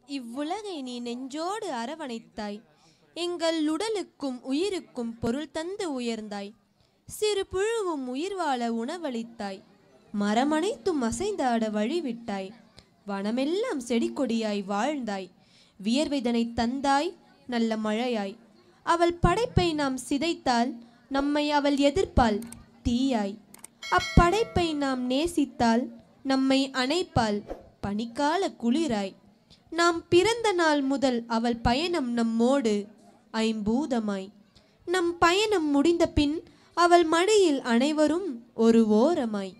இவ்வுலகை நீ நெஞ்சோடு அரவணைத்தாய் எங்கள் உடலுக்கும் உயிருக்கும் பொருள் தந்து உயர்ந்தாய் சிறு புழுவும் உயிர் வாழ உணவளித்தாய் மரமனைத்தும் அசைந்தாட வழிவிட்டாய் வனமெல்லாம் செடி கொடியாய் வாழ்ந்தாய் வியர்வைதனை தந்தாய் நல்ல மழையாய் அவள் படைப்பை நாம் சிதைத்தால் நம்மை அவள் எதிர்ப்பாள் தீயாய் அப்படைப்பை நாம் நேசித்தால் நம்மை அணைப்பாள் பனிக்கால குளிராய் நாம் பிறந்த நாள் முதல் அவள் பயணம் நம்மோடு ஐம்பூதமாய் நம் பயணம் முடிந்த பின் அவள் மடியில் அனைவரும் ஒரு ஓரமாய்